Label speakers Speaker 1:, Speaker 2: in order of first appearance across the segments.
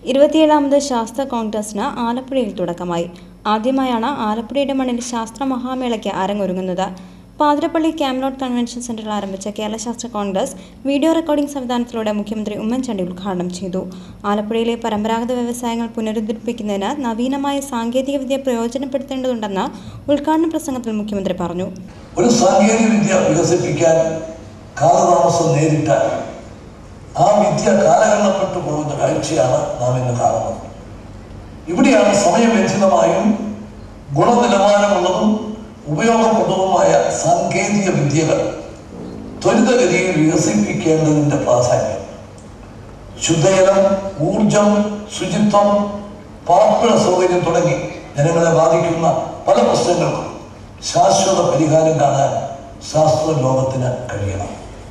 Speaker 1: ഇരുപത്തിയേഴാമത് ശാസ്ത്ര കോൺഗ്രസിന് ആലപ്പുഴയിൽ തുടക്കമായി ആദ്യമായാണ് ആലപ്പുഴയുടെ മണ്ണിൽ ശാസ്ത്ര മഹാമേളയ്ക്ക് അരങ്ങൊരുങ്ങുന്നത് പാതിരപ്പള്ളി ക്യാമ്ലോട്ട് കൺവെൻഷൻ സെന്ററിൽ ആരംഭിച്ച കേരള ശാസ്ത്ര കോൺഗ്രസ് വീഡിയോ റെക്കോർഡിംഗ് സംവിധാനത്തിലൂടെ മുഖ്യമന്ത്രി ഉമ്മൻചാണ്ടി ഉദ്ഘാടനം ചെയ്തു ആലപ്പുഴയിലെ പരമ്പരാഗത വ്യവസായങ്ങൾ പുനരുദ്ധരിപ്പിക്കുന്നതിന് നവീനമായ സാങ്കേതികവിദ്യ പ്രയോജനപ്പെടുത്തേണ്ടതുണ്ടെന്ന് ഉദ്ഘാടന പ്രസംഗത്തിൽ മുഖ്യമന്ത്രി പറഞ്ഞു
Speaker 2: ഒരു സാങ്കേതിക വിദ്യ വികസിപ്പിക്കാൻ കാലതാമസം നേരിട്ടാൽ ആ വിദ്യ കാലഹരണപ്പെട്ടു പോകുന്ന കാഴ്ചയാണ് നാം ഇന്ന് കാണുന്നത് ഇവിടെയാണ് സമയബന്ധിതമായും ഗുണനിലവാരമുള്ളതും ഉപയോഗപ്രദവുമായ സാങ്കേതിക വിദ്യകൾ ത്വരിതഗതിയിൽ വികസിപ്പിക്കേണ്ടതിൻ്റെ പ്രാധാന്യം ശുദ്ധജലം ഊർജം ശുചിത്വം പാർപ്പിട സൗകര്യം തുടങ്ങി ജനങ്ങളെ ബാധിക്കുന്ന പല പ്രശ്നങ്ങൾക്കും ശാശ്വത പരിഹാരം കാണാൻ ശാസ്ത്ര ലോകത്തിന് കഴിയണം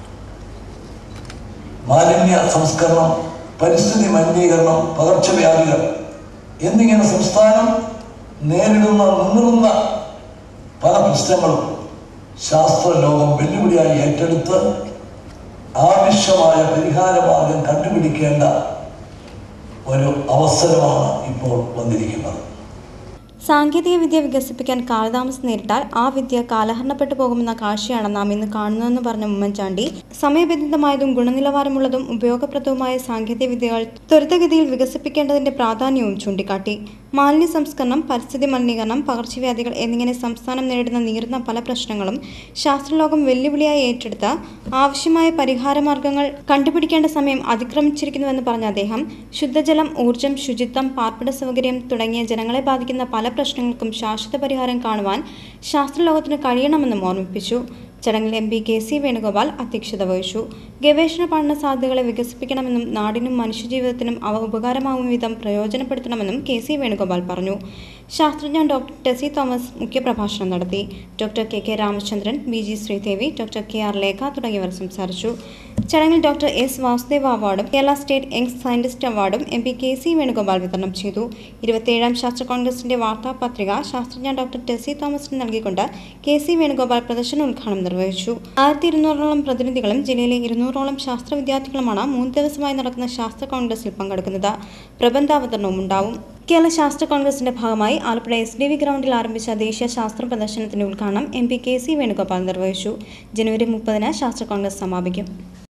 Speaker 2: മാലിന്യ സംസ്കരണം പരിസ്ഥിതി മലിനീകരണം പകർച്ചവ്യാധികൾ എന്നിങ്ങനെ സംസ്ഥാനം നേരിടുന്ന മുന്നിടുന്ന പല പ്രശ്നങ്ങളും ശാസ്ത്ര ലോകം വെല്ലുവിളിയായി ഏറ്റെടുത്ത് ആവശ്യമായ പരിഹാരമാർഗം കണ്ടുപിടിക്കേണ്ട ഒരു അവസരമാണ് ഇപ്പോൾ വന്നിരിക്കുന്നത്
Speaker 1: സാങ്കേതിക വിദ്യ വികസിപ്പിക്കാൻ കാലതാമസം നേരിട്ടാൽ ആ വിദ്യ കാലഹരണപ്പെട്ടു പോകുമെന്ന കാഴ്ചയാണ് നാം ഇന്ന് കാണുന്നതെന്ന് പറഞ്ഞ ഉമ്മൻചാണ്ടി സമയബന്ധിതമായതും ഗുണനിലവാരമുള്ളതും ഉപയോഗപ്രദവുമായ സാങ്കേതിക വിദ്യകൾ ത്വരിതഗതിയിൽ വികസിപ്പിക്കേണ്ടതിന്റെ പ്രാധാന്യവും ചൂണ്ടിക്കാട്ടി മാലിന്യ സംസ്കരണം പരിസ്ഥിതി മലിനീകരണം പകർച്ചവ്യാധികൾ എന്നിങ്ങനെ സംസ്ഥാനം നേരിടുന്ന നീറുന്ന പല പ്രശ്നങ്ങളും ശാസ്ത്രലോകം വെല്ലുവിളിയായി ഏറ്റെടുത്ത് ആവശ്യമായ പരിഹാരമാർഗങ്ങൾ കണ്ടുപിടിക്കേണ്ട സമയം അതിക്രമിച്ചിരിക്കുന്നുവെന്ന് പറഞ്ഞ അദ്ദേഹം ശുദ്ധജലം ഊർജം ശുചിത്വം പാർപ്പിട സൗകര്യം തുടങ്ങിയ ജനങ്ങളെ ബാധിക്കുന്ന പല പ്രശ്നങ്ങൾക്കും ശാശ്വത പരിഹാരം കാണുവാൻ ശാസ്ത്രലോകത്തിന് കഴിയണമെന്നും ഓർമ്മിപ്പിച്ചു ചടങ്ങിൽ M P K C Venugopal അധ്യക്ഷത വഹിച്ചു ഗവേഷണ പഠന സാധ്യതകളെ വികസിപ്പിക്കണമെന്നും നാടിനും മനുഷ്യജീവിതത്തിനും അവ ഉപകാരമാവും വിധം പ്രയോജനപ്പെടുത്തണമെന്നും കെ സി വേണുഗോപാൽ പറഞ്ഞു ശാസ്ത്രജ്ഞൻ ഡോക്ടർ ടെസി തോമസ് മുഖ്യപ്രഭാഷണം നടത്തി doctor K K Ramachandran B G Sreedevi doctor K R Lekha തുടങ്ങിയവർ സംസാരിച്ചു ചടങ്ങിൽ ഡോക്ടർ എസ് വാസുദേവ അവാർഡും കേരള സ്റ്റേറ്റ് യങ് സയന്റിസ്റ്റ് അവാർഡും M P K C Venugopal വിതരണം ചെയ്തു ഇരുപത്തിയേഴാം ശാസ്ത്ര കോൺഗ്രസിന്റെ വാർത്താപത്രിക ശാസ്ത്രജ്ഞൻ ഡോക്ടർ ടെസി തോമസിന് നൽകിക്കൊണ്ട് കെ സി വേണുഗോപാൽ പ്രദർശന ഉദ്ഘാടനം നിർവഹിച്ചു ആയിരത്തി ഇരുന്നൂറോളം പ്രതിനിധികളും ജില്ലയിലെ ഇരുന്നൂറോളം ശാസ്ത്ര വിദ്യാർത്ഥികളുമാണ് മൂന്ന് ദിവസമായി നടക്കുന്ന ശാസ്ത്ര കോൺഗ്രസിൽ പങ്കെടുക്കുന്നത് പ്രബന്ധാവതരണവും ഉണ്ടാവും കേരള ശാസ്ത്ര കോൺഗ്രസിന്റെ ഭാഗമായി ആലപ്പുഴ എസ് ഡി വി ഗ്രൗണ്ടിൽ ആരംഭിച്ച ദേശീയ ശാസ്ത്ര പ്രദർശനത്തിന്റെ ഉദ്ഘാടനം M P K C Venugopal നിർവഹിച്ചു ജനുവരി മുപ്പതിന് ശാസ്ത്ര കോൺഗ്രസ് സമാപിക്കും